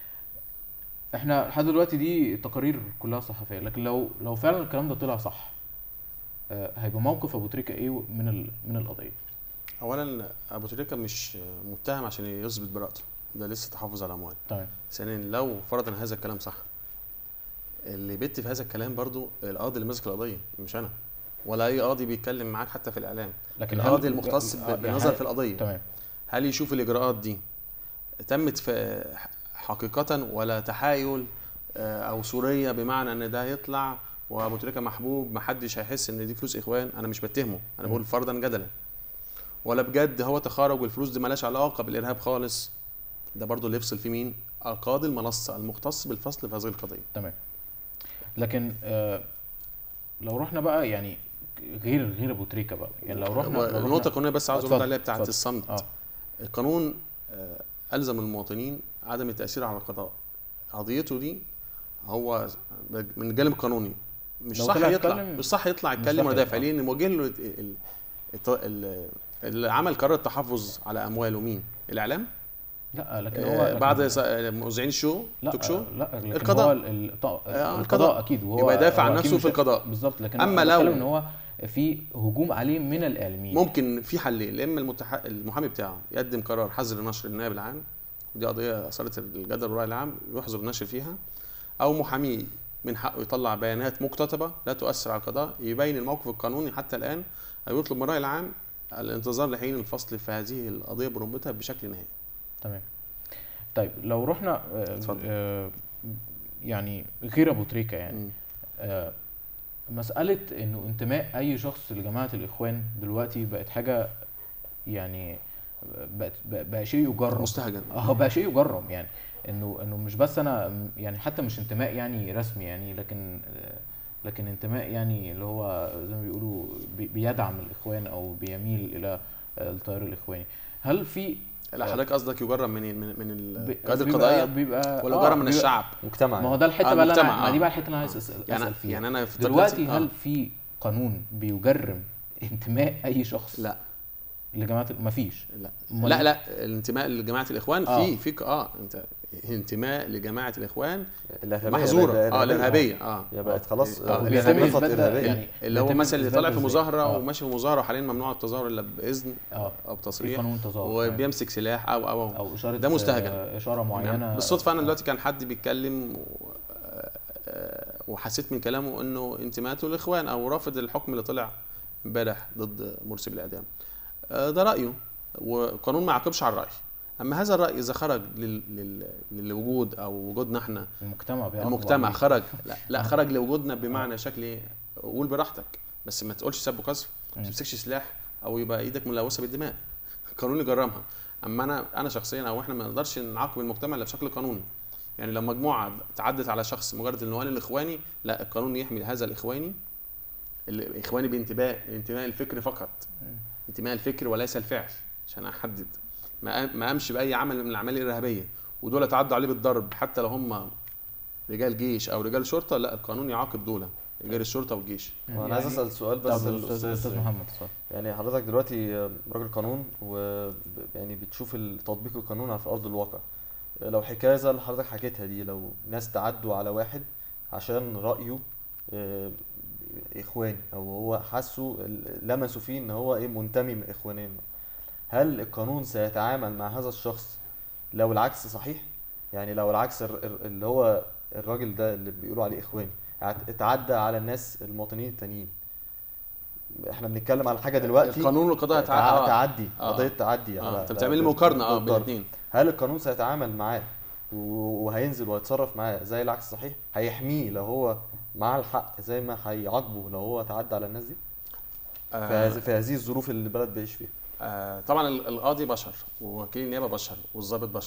احنا لحد دلوقتي دي تقارير كلها صحفيه لكن لو لو فعلا الكلام ده طلع صح آه، هيبقى موقف ابو تريكه ايه من ال- من القضيه اولا ابو تريكه مش متهم عشان يثبت براءته ده لسه تحفظ على اموال تمام ثانيا لو فرض ان هذا الكلام صح اللي بيت في هذا الكلام برضو القاضي اللي ماسك القضيه مش انا ولا اي قاضي بيتكلم معاك حتى في الاعلام لكن هل- القاضي المختص آه، ب- بالنظر يعني- في القضيه تمام هل يشوف الاجراءات دي تمت في حقيقه ولا تحايل آه، او سوريه بمعنى ان ده يطلع وابو تريكه محبوب محدش هيحس ان دي فلوس اخوان انا مش بتهمه انا بقول فرضا جدلا ولا بجد هو تخرج والفلوس دي مالهاش علاقه بالارهاب خالص ده برضو اللي يفصل فيه مين القاضي المنصه المختص بالفصل في هذه القضيه تمام لكن آه لو رحنا بقى يعني غير غير ابو تريكه بقى يعني لو رحنا لو النقطه رحنا القانونيه بس عاوز ارد اتفضل، عليها بتاعت اتفضل. الصمت اه القانون آه، الزم المواطنين عدم التاثير على القضاء قضيته دي هو من الجانب القانوني مش لو صح طلع يطلع يتكلم- مش صح يطلع مش يتكلم صح ويدافع يطلع. ليه ان موجه له ال- ال- الت- ال- اللي عمل قرار التحفظ على امواله مين الاعلام لا لكن هو آه، لكن بعد س- مذيعين الشو لا توك شو لا لكن القضاء. هو ال- ال- الط- آه، القضاء القضاء. اكيد وهو يبقى يدافع هو عن أكيد نفسه مش- في القضاء. بالظبط لكن أما أنا لو- بتكلم ان هو في هجوم عليه من الاعلاميين ممكن في حلين يا اما المتح... المحامي بتاعه يقدم قرار حظر نشر النائب العام ودي قضيه اثارت الجدل والراي العام يحظر النشر فيها او محامي من حقه يطلع بيانات مقتطبه لا تؤثر على القضاء يبين الموقف القانوني حتى الان او يطلب من الراي العام الانتظار لحين الفصل في هذه القضيه برمتها بشكل نهائي تمام طيب لو رحنا آه، اتفضل. آه، يعني غير ابو تريكه يعني مم. آه، مسألة إنه انتماء أي شخص لجماعة الإخوان دلوقتي بقت حاجة يعني بقت بقى بقى شيء يجرم مستهجن اه بقى شيء يجرم يعني انه انه مش بس انا يعني حتى مش انتماء يعني رسمي يعني لكن آه، لكن انتماء يعني اللي هو زي ما بيقولوا بي- بيدعم الاخوان او بيميل الى آه، التيار الاخواني هل في لا حضرتك قصدك يجرم منين من من ب- القيادة بيبقى- القضائيه بيبقى ولا آه، جرم من بيبقى- الشعب مجتمع ما هو يعني. ده الحته آه، بقى اللي المجتمع، انا ما آه. دي بقى الحته اللي انا عايز اسال يعني اسال فيها يعني انا في دلوقتي آه. هل في قانون بيجرم انتماء اي شخص لا لجماعه ما فيش لا أمال لا إيه؟ لا الانتماء لجماعه الاخوان آه. في في اه انت انتماء لجماعه الاخوان الإرهابية محظوره بقت- اه الارهابيه اه هي بقت خلاص آه، آه، وبيتم صفة إثبات ده إرهابية. يعني اللي هو بيتم مثلا اللي إثبات طالع ده في إزاي؟ مظاهره آه. وماشي في مظاهره وحاليا ممنوع التظاهر الا باذن اه او في بتصريح قانون تظاهر وبيمسك سلاح او او او او اشاره ده مستهجن. آه، اشاره معينه بالصدفه انا دلوقتي كان حد بيتكلم و... آه، آه، وحسيت من كلامه انه انتماءاته للاخوان او رافض الحكم اللي طلع امبارح ضد مرسي بالاعدام آه، ده رايه والقانون ما يعاقبش على الراي اما هذا الراي اذا خرج لل... لل... للوجود او وجودنا احنا المجتمع بيعاقب المجتمع عليه. خرج لا, لا خرج لوجودنا بمعنى شكل ايه قول براحتك بس ما تقولش سب وقذف ما مم. تمسكش سلاح او يبقى ايدك ملوثه بالدماء القانون يجرمها اما انا انا شخصيا او احنا ما نقدرش نعاقب المجتمع الا بشكل قانوني يعني لو مجموعه تعدت على شخص مجرد انه قال الاخواني لا القانون يحمي هذا الاخواني الاخواني بانتماء انتماء الفكر فقط مم. انتماء الفكر وليس الفعل عشان احدد ما ما قامش باي عمل من الاعمال الارهابيه ودول تعدوا عليه بالضرب حتى لو هم رجال جيش او رجال شرطه لا القانون يعاقب دول رجال الشرطه والجيش انا عايز اسال سؤال بس طب الاستاذ الأستاذ- الاستاذ محمد اتفضل يعني حضرتك دلوقتي راجل قانون و يعني بتشوف تطبيق القانون في ارض الواقع لو حكايه زي اللي حضرتك حكيتها دي لو ناس تعدوا على واحد عشان رايه آه، اخواني او هو حسوا لمسوا فيه ان هو ايه منتمي من اخوانين هل القانون سيتعامل مع هذا الشخص لو العكس صحيح يعني لو العكس الر- الر- اللي هو الراجل ده اللي بيقولوا عليه اخواني ات- اتعدى على الناس المواطنين التانيين احنا بنتكلم على حاجه دلوقتي القانون والقضاء تع- تع... آه. تعدي آه. قضيه تعدي آه. انت على- بتعمل لي بال- مقارنه اه بين بالضرب. الاثنين هل القانون سيتعامل معاه و- وهينزل وهيتصرف معاه زي العكس صحيح هيحميه لو هو معاه الحق زي ما هيعاقبه لو هو تعدى على الناس دي في هذه- في هذه الظروف اللي البلد بيعيش فيها آه طبعا ال- القاضي بشر ووكيل النيابه بشر والضابط بشر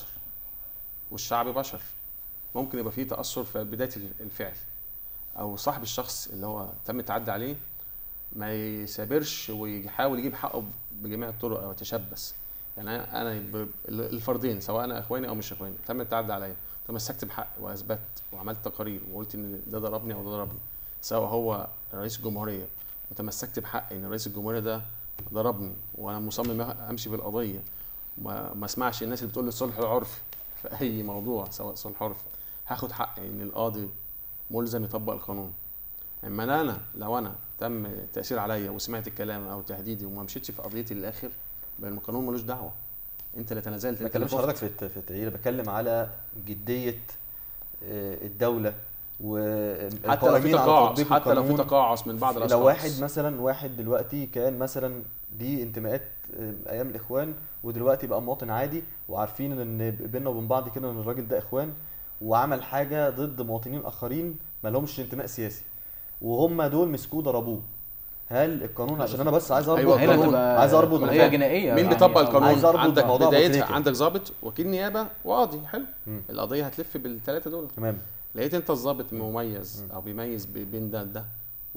والشعب بشر ممكن يبقى فيه تاثر في بدايه الفعل او صاحب الشخص اللي هو تم التعدي عليه ما يسابرش ويحاول يجيب حقه بجميع الطرق او يتشبث يعني انا أنا ب- الفردين سواء انا اخواني او مش اخواني تم التعدي عليا تمسكت بحقي واثبت وعملت تقارير وقلت ان ده ضربني او ده ضربني سواء هو رئيس الجمهوريه وتمسكت بحقي ان رئيس الجمهوريه ده ضربني وانا مصمم امشي بالقضيه ما, ما اسمعش الناس اللي بتقول لي الصلح العرفي في اي موضوع سواء صلح عرفي هاخد حقي ان القاضي ملزم يطبق القانون اما أنا- انا لو انا تم التاثير عليا وسمعت الكلام او تهديدي وما مشيتش في قضيتي للاخر يبقى القانون ملوش دعوه انت اللي تنازلت ما انت اللي بتكلمش حضرتك خفت. في الت- في التغيير بتكلم على جديه آه، الدوله حتى لو في والقائمين على تقاعس تطبيق حتى لو في القانون. تقاعس من بعض الاشخاص لو واحد مثلا واحد دلوقتي كان مثلا دي انتماءات آه، ايام الاخوان ودلوقتي بقى مواطن عادي وعارفين ان بيننا وبين بعض كده ان الراجل ده اخوان وعمل حاجه ضد مواطنين اخرين ما لهمش انتماء سياسي وهم دول مسكوه ضربوه هل القانون عشان انا بس عايز اربط أيوة، هنا القانون. تبقى عايز أربط هي الموضوع. جنائيه مين يعني بيطبق أو- عايز القانون أربط عندك موضوع بدايتها بطريقة. عندك ضابط وكيل نيابه وقاضي حلو مم. القضيه هتلف بالثلاثه دول تمام لقيت انت الضابط مميز او بيميز ب- بين ده ده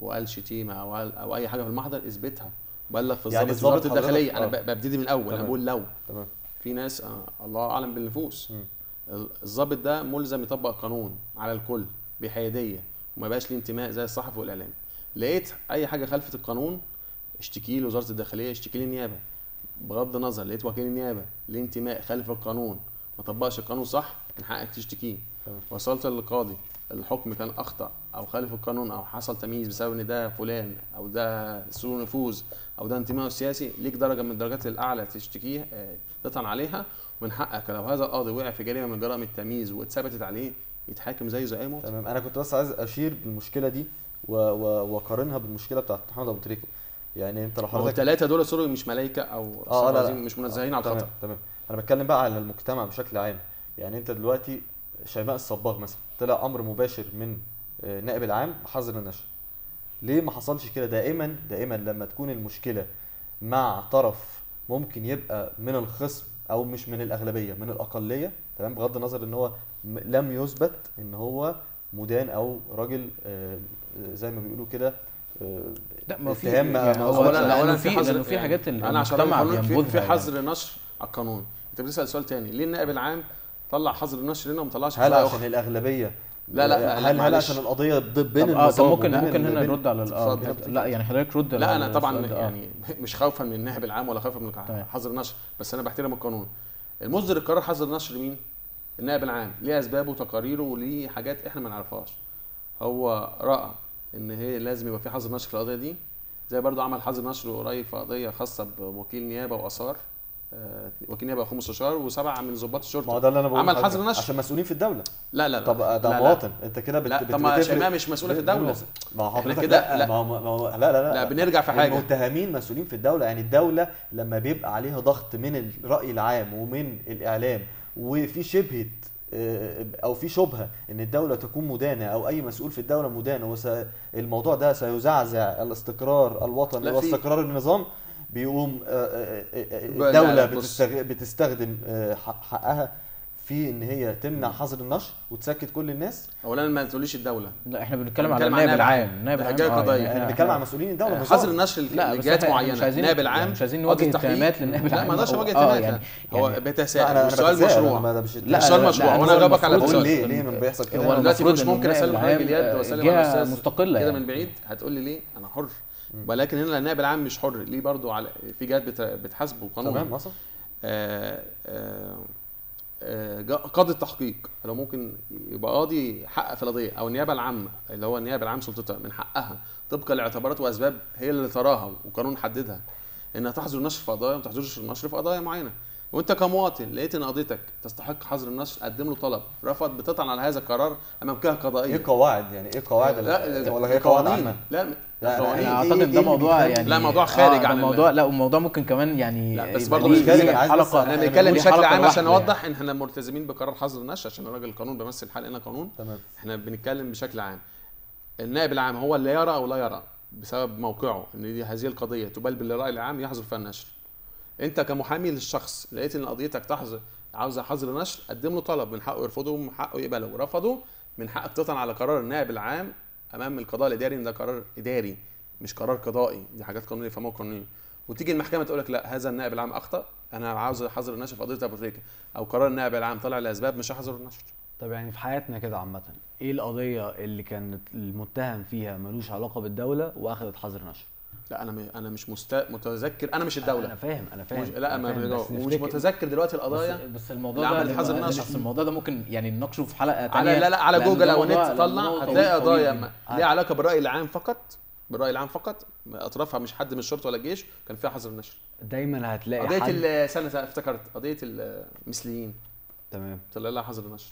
وقال شتيمه او قال او اي حاجه في المحضر اثبتها بلغ في يعني الضابط الضابط وزاره الداخليه حضرتك- انا آه. ب- ببتدي من الاول انا تمام. بقول لو تمام في ناس آه الله اعلم بالنفوس مم. ال- الضابط ده ملزم يطبق القانون على الكل بحياديه وما يبقاش ليه انتماء زي الصحفي والاعلام لقيت اي حاجه خالفت القانون اشتكي لوزاره الداخليه اشتكي للنيابه بغض النظر لقيت وكيل النيابه ليه انتماء خالف القانون ما طبقش القانون صح من حقك تشتكيه تمام. وصلت للقاضي الحكم كان اخطا او خالف القانون او حصل تمييز بسبب ان ده فلان او ده سوء نفوذ او ده انتماء سياسي ليك درجه من الدرجات الاعلى تشتكيه آه، تطعن عليها ومن حقك لو هذا القاضي وقع في جريمه من جرائم التمييز واتثبتت عليه يتحاكم زيه زي اي مواطن تمام انا كنت بس عايز اشير بالمشكله دي و- و- واقارنها بالمشكله بتاعت محمد ابو تريكه يعني انت لو ما هو حضرتك الثلاثه دول سوري مش ملائكه او اه لا لا مش منزهين على تمام الخطا تمام انا بتكلم بقى على المجتمع بشكل عام يعني انت دلوقتي شيماء الصباغ مثلا طلع امر مباشر من آه، نائب العام بحظر النشر ليه ما حصلش كده دائما دائما لما تكون المشكله مع طرف ممكن يبقى من الخصم او مش من الاغلبيه من الاقليه تمام بغض النظر ان هو م- لم يثبت ان هو مدان او راجل آه، آه، زي ما بيقولوا كده آه، لا ما في اتهام ما- يعني ما هو أثبتش. لأنه اولا في حظر لأنه في يعني حاجات انا عشان المجتمع أقول في, بينبذها في يعني. حظر نشر على القانون انت بتسال سؤال تاني ليه النائب العام طلع حظر النشر هنا وما طلعش هل قضايا عشان أخرى؟ الاغلبيه لا، لا، لا، هل هل معلش. عشان القضيه ضد بين طب اه طب النظام ممكن وبين ممكن ال- هنا بين- نرد على ال- اه اتفضل. لا يعني حضرتك رد لا على انا طبعا السؤال ده، آه. يعني مش خوفا من النائب العام ولا خوفا من تمام. حظر النشر بس انا بحترم القانون المصدر القرار حظر النشر مين النائب العام ليه اسبابه وتقاريره وليه حاجات احنا ما نعرفهاش هو راى ان هي لازم يبقى في حظر نشر في القضيه دي زي برضو عمل حظر نشر قريب في قضيه خاصه بوكيل نيابه واثار آه، وكيل نيابه اخو مستشار وسبعه من ضباط ما هو الشرطه ده اللي انا بقوله عمل لحضرتك. حظر نشر. عشان مسؤولين في الدوله لا لا لا طب ده لا، لا. مواطن انت كده بت لا بت- طب ما بتفرق شيماء مش مسؤوله في بين الدوله الناس. ما هو إحنا حضرتك كده- لا, لا. ما هو ما هو لا لا لا لا بنرجع في حاجه المتهمين مسؤولين في الدوله يعني الدوله لما بيبقى عليها ضغط من الراي العام ومن الاعلام وفي شبهه آه، او في شبهه ان الدوله تكون مدانه او اي مسؤول في الدوله مدانه والموضوع ده سيزعزع الاستقرار الوطني لا، في- واستقرار النظام بيقوم آه، آه، آه، آه، لا، الدوله لا، بص. بتستغ- بتستخدم آه، حق- حقها في ان هي تمنع حظر النشر وتسكت كل الناس اولا ما تقوليش الدوله لا احنا بنتكلم على بنتكلم عن النائب النائب العام النائب ده العام جاي آه، قضايا. يعني احنا إحنا- بنتكلم عن مسؤولين الدوله آه، نظام. حظر النشر لا بس لجهات إحنا معينه مش عايزين نائب العام يعني مش عايزين قاضي نوجه التحقيق. اتهامات للنائب لا العام ما اقدرش هو- اوجه اه اتهامات يعني هو يعني لا بتساءل انا انا والسؤال بتساءل، مشروع أنا ما- مش لا، السؤال لا، مشروع لا، وانا هو هجاوبك على المفروض بقول السؤال ليه ليه ما بيحصل كده هو دلوقتي المفروض مش إن ممكن النائب اسلم حضرتك العام، باليد آه، واسلم على جهة الاستاذ مستقلة كده يعني. من بعيد هتقول لي ليه انا حر ولكن هنا النائب العام مش حر ليه برضو على في جهات بت- بتحاسبه تمام قانون وصل آه، آه، آه، جا- قاضي التحقيق لو ممكن يبقى قاضي يحقق في القضيه او النيابه العامه اللي هو النيابه العام سلطتها من حقها طبقا لاعتبارات واسباب هي اللي تراها وقانون حددها انها تحظر النشر في قضايا وما تحظرش النشر في قضايا معينه وانت كمواطن لقيت ان قضيتك تستحق حظر النشر قدم له طلب رفض بتطعن على هذا القرار امام جهه قضائيه ايه قواعد يعني ايه قواعد لا ولا هي قواعد قوانين عامه لا لا، قوانين إيه- انا إيه- اعتقد إيه ده اللي موضوع بيخلي- يعني لا، موضوع خارج ده عن ال- الموضوع لا والموضوع ممكن كمان يعني لا بس يبقى برضه ليه- مش خارج، ليه أنا عايز حلقه بس- احنا أنا بنتكلم ليه بشكل حلقة عام عشان لوحده نوضح ان احنا ملتزمين بقرار حظر النشر عشان الراجل القانون بيمثل حلقنا قانون تمام احنا بنتكلم بشكل عام النائب العام هو اللي يرى او لا يرى بسبب موقعه ان دي هذه القضيه تبلبل للراي العام يحظر فيها النشر انت كمحامي للشخص لقيت ان قضيتك تحظر عاوزه حظر نشر قدم له طلب من حقه يرفضه ومن حقه يقبله رفضه من حقك تطعن على قرار النائب العام امام القضاء الاداري ان ده قرار اداري مش قرار قضائي دي حاجات قانونيه يفهموها قانونيه وتيجي المحكمه تقول لك لا هذا النائب العام اخطا انا عاوز حظر النشر في قضيه ابو تريكه او قرار النائب العام طلع لاسباب مش هحظر النشر طب يعني في حياتنا كده عامة ايه القضية اللي كانت المتهم فيها ملوش علاقة بالدولة واخدت حظر نشر؟ لا انا م- انا مش مست... متذكر انا مش الدوله انا فاهم انا فاهم مش... لا أنا ما فاهم، بيجاوب. بس ومش نفتكر- متذكر دلوقتي القضايا بس, بس الموضوع اللي ده عمل حظر لما- نشر. بس الموضوع ده ممكن يعني نناقشه في حلقه على تانية لا لا على لأن جوجل ده او موضوع- النت لأن طلع موضوع هتلاقي طويل- قضايا طويل. ما- ليها علاقه بالراي العام فقط بالراي العام فقط اطرافها مش حد من الشرطه ولا الجيش كان فيها حظر النشر دايما هتلاقي قضيه حد ال- سنه سنة افتكرت قضيه المثليين تمام طلع لها حظر النشر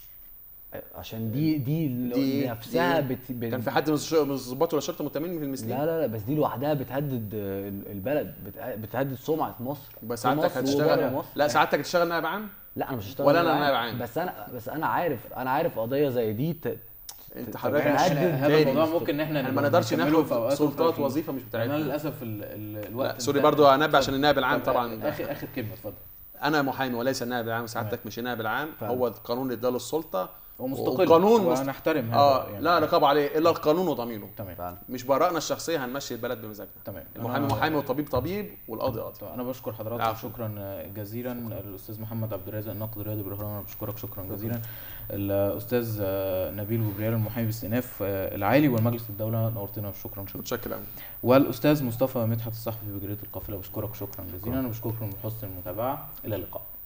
عشان دي دي, دي- نفسها دي- بت... بت... كان في حد من الش- من الضباط ولا الشرطه متهمين في المثليين لا لا لا بس دي لوحدها بتهدد آه، البلد بت- بتهدد سمعة مصر بس في ساعتك مصر وبره هتشتغل مصر. لا ساعتك هتشتغل نائب عام لا انا مش هشتغل ولا أنا نائب نائب عام. بس انا بس انا عارف انا عارف قضيه زي دي ت... انت طب حضرتك إحنا مش- هنقدم هذا تاني. الموضوع ممكن ان احنا احنا ما نبقى نقدرش نكمله في ناخد أوقات سلطات أخرى. وظيفه مش انا بتاعتنا للاسف ال ال الوقت لا سوري انتهى. برضو انبه عشان اتفضل. النائب العام طب طبعا اخر اخر كلمه اتفضل انا محامي وليس النائب العام سعادتك مش النائب العام فاهم. هو القانون اللي اداله السلطه ومستقل وقانون مست- ونحترم هذا اه يعني. لا رقابه عليه الا القانون وضميره تمام فعلا مش بارائنا الشخصيه هنمشي البلد بمزاجنا تمام المحامي أنا- محامي والطبيب طبيب والقاضي قاضي طيب انا بشكر حضراتكم العفو. شكرا جزيلا الاستاذ محمد عبد الرازق الناقد الرياضي بالهرم انا بشكرك شكرا جزيلا الاستاذ آه، نبيل جبريل المحامي باستئناف آه، العالي والمجلس الدوله نورتنا شكرا شكرا متشكر قوي والاستاذ مصطفى مدحت الصحفي بجريده القافله بشكرك شكرا جزيلا انا بشكركم بحسن المتابعه الى اللقاء